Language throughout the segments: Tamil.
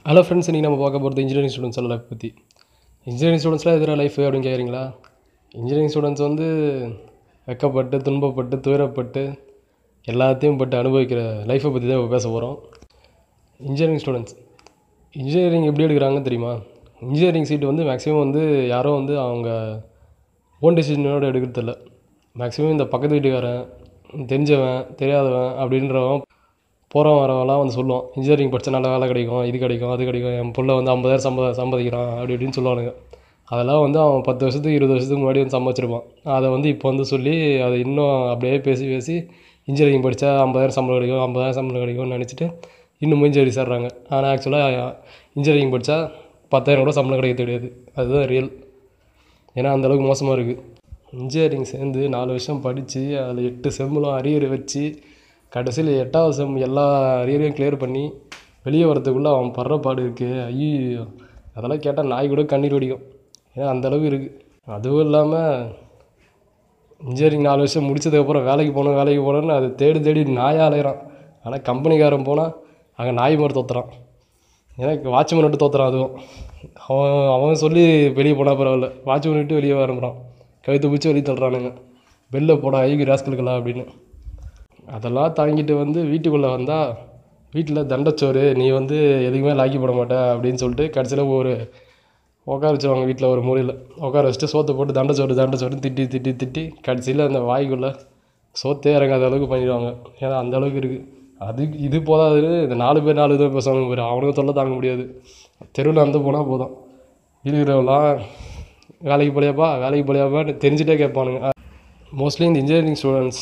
ஹலோ ஃப்ரெண்ட்ஸ் இன்றைக்கி நம்ம பார்க்க போகிறது இன்ஜினியரிங் ஸ்டூடெண்ட்ஸ் லைஃப் பற்றி இன்ஜினியரிங் ஸ்டூடெண்ட்ஸ்லாம் எதிராக லைஃப் அப்படின்னு கேட்குறீங்களா இன்ஜினியரிங் ஸ்டூடெண்ட்ஸ் வந்து வெக்கப்பட்டு துன்பப்பட்டு துயரப்பட்டு எல்லாத்தையும் பட்டு அனுபவிக்கிற லைஃப்பை பற்றி தான் இப்போ பேச போகிறோம் இன்ஜினியரிங் ஸ்டூடெண்ட்ஸ் இன்ஜினியரிங் எப்படி எடுக்கிறாங்கன்னு தெரியுமா இன்ஜினியரிங் சீட்டு வந்து மேக்ஸிமம் வந்து யாரும் வந்து அவங்க ஓன் டெசிஷனோட எடுக்கிறதில்ல மேக்ஸிமம் இந்த பக்கத்து வீட்டுக்காரன் தெரிஞ்சவன் தெரியாதவன் அப்படின்றவன் போகிறவன் வரவெல்லாம் வந்து சொல்லுவான் இன்ஜினியரிங் படித்தா நல்ல வேலை கிடைக்கும் இது கிடைக்கும் அது கிடைக்கும் என் புள்ள வந்து ஐம்பதாயிரம் சம்ப சம்பாதிக்கிறான் அப்படி இப்படின்னு சொல்லுவானுங்க அதெல்லாம் வந்து அவன் பத்து வருஷத்துக்கு இருபது வருஷத்துக்கு முன்னாடி வந்து சம்பாதிச்சிருப்பான் அதை வந்து இப்போ வந்து சொல்லி அதை இன்னும் அப்படியே பேசி பேசி இன்ஜினியரிங் படித்தா ஐம்பதாயிரம் சம்பளம் கிடைக்கும் ஐம்பதாயிரம் சம்பளம் கிடைக்கும்னு நினச்சிட்டு இன்னும் இன்ஜினியரிங் சேர்றாங்க ஆனால் ஆக்சுவலாக இன்ஜினியரிங் படித்தா பத்தாயிரம் கூட சம்பளம் கிடைக்க கிடையாது அதுதான் ரியல் ஏன்னா அந்தளவுக்கு மோசமாக இருக்குது இன்ஜினியரிங் சேர்ந்து நாலு வருஷம் படித்து அதில் எட்டு செம்மிலும் அரியர் வச்சு கடைசியில் எட்டாவது செம் எல்லா அரியரையும் கிளியர் பண்ணி வெளியே வரதுக்குள்ளே அவன் படுற பாடு இருக்குது ஐயோ அதெல்லாம் கேட்டால் நாய் கூட கண்ணீர் வடிக்கும் ஏன்னா அந்தளவுக்கு இருக்குது அதுவும் இல்லாமல் இன்ஜினியரிங் நாலு வருஷம் முடிச்சதுக்கப்புறம் வேலைக்கு போகணும் வேலைக்கு போகணுன்னு அது தேடி தேடி நாயாக அலையிறான் ஆனால் கம்பெனிக்காரன் போனால் அங்கே நாய் மாதிரி தோத்துறான் எனக்கு வாட்ச்மேன் விட்டு தோத்துறான் அதுவும் அவன் அவன் சொல்லி வெளியே போனால் பரவாயில்ல வாட்ச்மேன் விட்டு வெளியே வரம்புறான் கழுத்து பிடிச்சி வெளியே தள்ளுறானுங்க வெளில போடா ஐக்கு ராஸ்கலுக்கலாம் அப்படின்னு அதெல்லாம் தாங்கிட்டு வந்து வீட்டுக்குள்ளே வந்தால் வீட்டில் தண்டச்சோறு நீ வந்து எதுக்குமே லாக்கி போட மாட்ட அப்படின்னு சொல்லிட்டு கடைசியில் ஒரு உட்கார வச்சுருவாங்க வீட்டில் ஒரு மூலையில் உட்கார வச்சுட்டு சோத்தை போட்டு தண்டச்சோறு தண்டச்சோறுன்னு திட்டி திட்டி திட்டி கடைசியில் அந்த வாய்க்குள்ளே சோத்தே இறங்காத அளவுக்கு பண்ணிடுவாங்க ஏன்னா அந்த அளவுக்கு இருக்குது அதுக்கு இது போதாது இந்த நாலு பேர் நாலு பேர் பேசுவாங்க பாரு அவனுக்கு தொல்லை தாங்க முடியாது தெருவில் வந்து போனால் போதும் இருக்கிறவங்களாம் வேலைக்கு போலியாப்பா வேலைக்கு போலியாப்பான்னு தெரிஞ்சுட்டே கேட்பானுங்க மோஸ்ட்லி இந்த இன்ஜினியரிங் ஸ்டூடெண்ட்ஸ்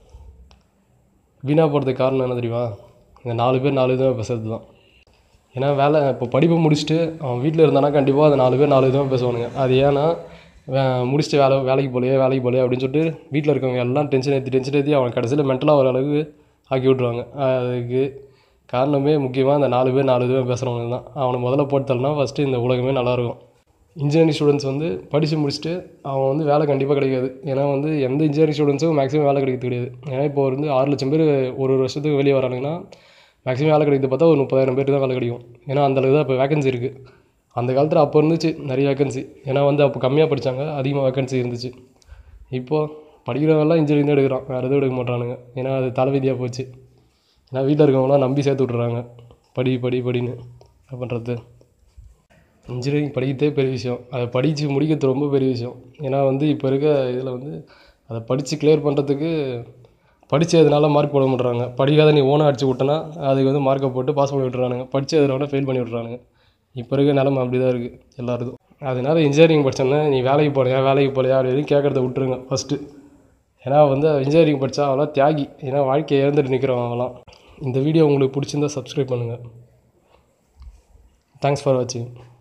வீணாக போகிறதுக்கு காரணம் என்ன தெரியுமா இந்த நாலு பேர் நாலு விதமாக பேசுறது தான் ஏன்னா வேலை இப்போ படிப்பை முடிச்சுட்டு அவன் வீட்டில் இருந்தானா கண்டிப்பாக அந்த நாலு பேர் நாலு விதமாக பேசுவானுங்க அது ஏன்னா வே- முடிச்சுட்டு வேலை வேலைக்கு போலையே வேலைக்கு போலையே அப்படின்னு சொல்லிட்டு வீட்டில் இருக்கவங்க எல்லாம் டென்ஷன் ஏற்றி டென்ஷன் ஏற்றி அவன் கடைசியில் மென்டலாக ஒரு அளவுக்கு ஆக்கி விட்ருவாங்க அதுக்கு காரணமே முக்கியமாக அந்த நாலு பேர் நாலு விதமாக பேசுகிறவங்க தான் அவனை முதல்ல போட்டுத்தலனா ஃபஸ்ட்டு இந்த உலகமே நல்லாயிருக்கும் இன்ஜினியரிங் ஸ்டூடெண்ட்ஸ் வந்து படித்து முடிச்சுட்டு அவன் வந்து வேலை கண்டிப்பாக கிடைக்காது ஏன்னா வந்து எந்த இன்ஜினியரிங் ஸ்டூடெண்ட்ஸும் மேக்ஸிமம் வேலை கிடைக்கிறது கிடையாது ஏன்னா இப்போ வந்து ஆறு லட்சம் பேர் ஒரு ஒரு வருஷத்துக்கு வெளியே வரானுங்கன்னா மேக்ஸிமம் வேலை கிடைக்கிறது பார்த்தா ஒரு முப்பதாயிரம் பேருக்கு தான் வேலை கிடைக்கும் ஏன்னா அந்தளவுக்கு தான் இப்போ வேகன்சி இருக்குது அந்த காலத்தில் அப்போ இருந்துச்சு நிறைய வேகன்சி ஏன்னா வந்து அப்போ கம்மியாக படித்தாங்க அதிகமாக வேகன்சி இருந்துச்சு இப்போது படிக்கிறவங்கலாம் இன்ஜினியரிங் தான் எடுக்கிறான் வேறு எதுவும் எடுக்க மாட்டானுங்க ஏன்னா அது தலைவிதியாக போச்சு ஏன்னா வீட்டில் இருக்கவங்களாம் நம்பி சேர்த்து விட்றாங்க படி படி படின்னு என்ன பண்ணுறது இன்ஜினியரிங் படிக்கிறதே பெரிய விஷயம் அதை படித்து முடிக்கிறது ரொம்ப பெரிய விஷயம் ஏன்னா வந்து இப்போ இருக்க இதில் வந்து அதை படித்து கிளியர் பண்ணுறதுக்கு படித்ததுனால மார்க் போட மாட்றாங்க படிக்காத நீ ஓனாக அடிச்சு விட்டனா அதுக்கு வந்து மார்க்கை போட்டு பாஸ் பண்ணி விட்றானுங்க படித்ததுனால ஃபெயில் பண்ணி விட்றானுங்க இப்போ இருக்க நிலமை அப்படி தான் இருக்குது எல்லாருக்கும் அதனால இன்ஜினியரிங் படித்தோன்னா நீ வேலைக்கு போறியா வேலைக்கு போகலையா அப்படின்னு கேட்குறத விட்டுருங்க ஃபஸ்ட்டு ஏன்னா வந்து இன்ஜினியரிங் படித்தா அவெல்லாம் தியாகி ஏன்னா வாழ்க்கையை இழந்துட்டு நிற்கிறவன் அவெல்லாம் இந்த வீடியோ உங்களுக்கு பிடிச்சிருந்தா சப்ஸ்கிரைப் பண்ணுங்கள் தேங்க்ஸ் ஃபார் வாட்சிங்